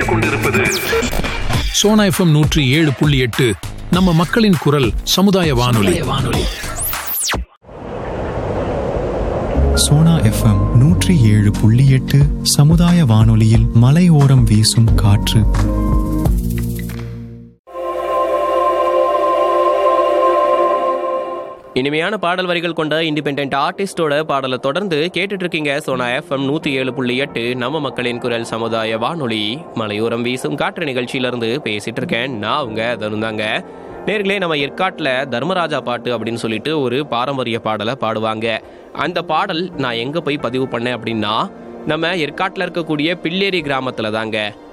கேட்டுக்கொண்டிருப்பது சோனா எஃப்எம் நூற்றி ஏழு புள்ளி எட்டு நம்ம மக்களின் குரல் சமுதாய வானொலி வானொலி சோனா எஃப்எம் நூற்றி ஏழு புள்ளி எட்டு சமுதாய வானொலியில் மலையோரம் வீசும் காற்று இனிமையான பாடல் வரிகள் கொண்ட இண்டிபெண்ட் ஆர்டிஸ்டோட பாடலை தொடர்ந்து கேட்டுட்டு இருக்கீங்க சோனா எஃப்எம் நூத்தி ஏழு புள்ளி எட்டு நம்ம மக்களின் குரல் சமுதாய வானொலி மலையோரம் வீசும் காற்று நிகழ்ச்சியிலிருந்து பேசிட்டு இருக்கேன் நான் அவங்க தருந்தாங்க நேர்களே நம்ம ஏற்காட்டில் தர்மராஜா பாட்டு அப்படின்னு சொல்லிட்டு ஒரு பாரம்பரிய பாடலை பாடுவாங்க அந்த பாடல் நான் எங்கே போய் பதிவு பண்ணேன் அப்படின்னா நம்ம ஏற்காட்டில் இருக்கக்கூடிய பில்லேரி கிராமத்தில் தாங்க